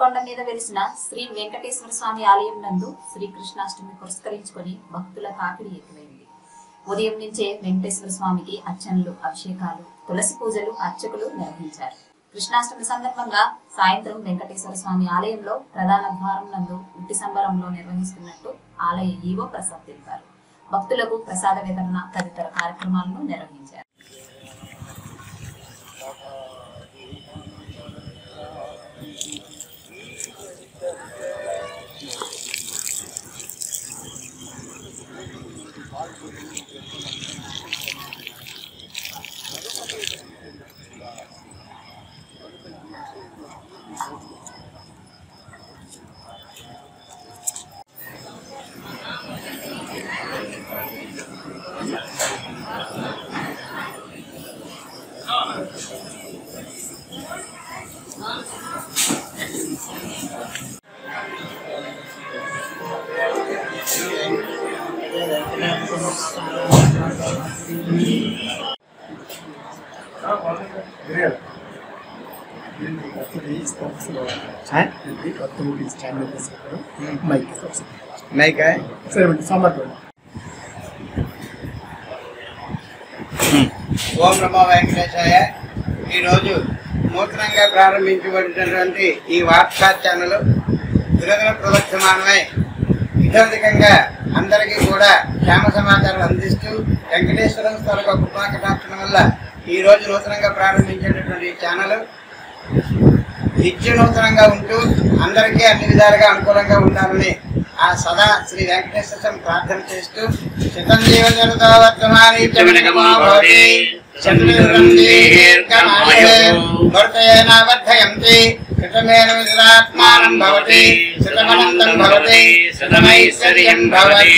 కొండ మీద వెలిసిన శ్రీ వెంకటేశ్వర స్వామి ఆలయం నందు శ్రీ కృష్ణాష్టమి పురస్కరించుకొని భక్తుల తాకిడి ఎక్కువైంది ఉదయం నుంచే వెంకటేశ్వర స్వామికి అర్చనలు అభిషేకాలు తులసి పూజలు అర్చకులు నిర్వహించారు కృష్ణాష్టమి సందర్భంగా సాయంత్రం వెంకటేశ్వర స్వామి ఆలయంలో ప్రధాన ద్వారం నందు ఉట్టి సంబరంలో నిర్వహిస్తున్నట్టు ఆలయ ఈవో ప్రసాద్ తెలిపారు భక్తులకు ప్రసాద వితరణ తదితర కార్యక్రమాలను నిర్వహించారు नहीं का है ఓం నమో వెంకటేశాయ ఈరోజు నూతనంగా ప్రారంభించబడినటువంటి ఈ వార్తా ఛానల్ దినదిన ప్రదక్షమానమై విధంగా అందరికీ కూడా క్షేమ సమాచారం అందిస్తూ వెంకటేశ్వరం స్థలకు కృపా కటాక్షణ వల్ల ఈ రోజు నూతనంగా ప్రారంభించేటటువంటి ఈ ఛానల్ నిత్య నూతనంగా ఉంటూ అందరికీ అన్ని విధాలుగా అనుకూలంగా ఉండాలని ఆ సదా శ్రీ వెంకటేశ్వర స్వామి ప్రార్థన చేస్తూ శతం జీవజలతో వర్తమాని చమనకమో భవతి శతమిదం దీర్ఘమాయుః వర్తయేన వర్ధయంతి శతమేన విశ్రాత్మానం భవతి శతమనంతం భవతి శతమైశ్వర్యం భవతి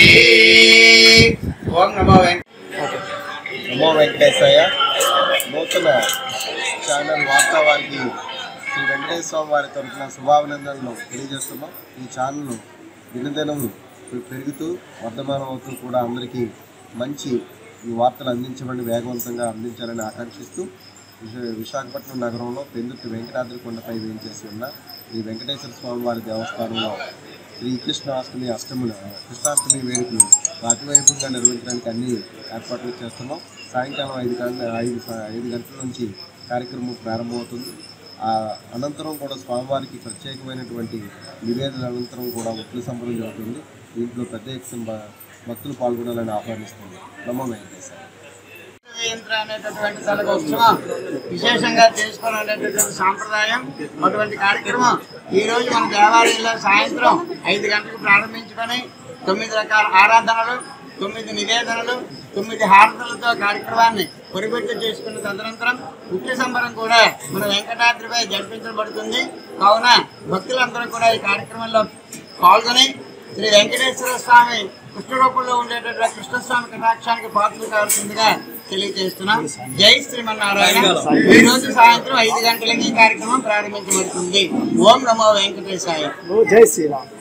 ఓం నమో వెంకట నమో వెంకటేశయ్య నూతన ఛానల్ వార్తా వారికి శ్రీ వెంకటేశ్వర స్వామి వారి తరఫున శుభాభినందనలు తెలియజేస్తున్నాం ఈ ఛానల్ దినదినం పెరుగుతూ వర్ధమానం అవుతూ కూడా అందరికీ మంచి ఈ వార్తలు అందించబడి వేగవంతంగా అందించాలని ఆకాంక్షిస్తూ విశ- విశాఖపట్నం నగరంలో పెందుర్తి వెంకటాద్రి కొండపై వేయించేసి ఉన్న ఈ వెంకటేశ్వర స్వామి వారి దేవస్థానంలో శ్రీకృష్ణాష్టమి అష్టమి కృష్ణాష్టమి వేడుకలు అతివైభవంగా నిర్వహించడానికి అన్ని ఏర్పాట్లు చేస్తున్నాం సాయంకాలం ఐదు గంటల ఐదు స- ఐదు గంటల నుంచి కార్యక్రమం ప్రారంభమవుతుంది ఆ అనంతరం కూడా స్వామివారికి ప్రత్యేకమైనటువంటి నివేదన అనంతరం కూడా ఒట్లు సంబరం జరుగుతుంది దీంట్లో పెద్ద ఎత్తున భ- భక్తులు పాల్గొనాలని ఆహ్వానిస్తుంది నమో వెంకటేశ్వర యంత్ర అనేటటువంటి తనకు ఉత్సవం విశేషంగా చేసుకోవాలనేటటువంటి సాంప్రదాయం అటువంటి కార్యక్రమం ఈ రోజు మన దేవాలయంలో సాయంత్రం ఐదు గంటలకు ప్రారంభించుకొని తొమ్మిది రకాల ఆరాధనలు తొమ్మిది నివేదనలు తొమ్మిది హారతులతో కార్యక్రమాన్ని పొరిపెట్టి చేసుకున్న తదనంతరం ముఖ్య సంబరం కూడా మన వెంకటాద్రిపై జరిపించబడుతుంది కావున భక్తులందరూ కూడా ఈ కార్యక్రమంలో పాల్గొని శ్రీ వెంకటేశ్వర స్వామి కృష్ణ రూపంలో ఉండేటటువంటి కృష్ణస్వామి కటాక్షానికి పాత్రలు కావాల్సిందిగా తెలియజేస్తున్నాం జై శ్రీమన్నారాయణ ఈ రోజు సాయంత్రం ఐదు గంటలకి ఈ కార్యక్రమం ప్రారంభించబడుతుంది ఓం నమో వెంకటేశాయ జై శ్రీరామ్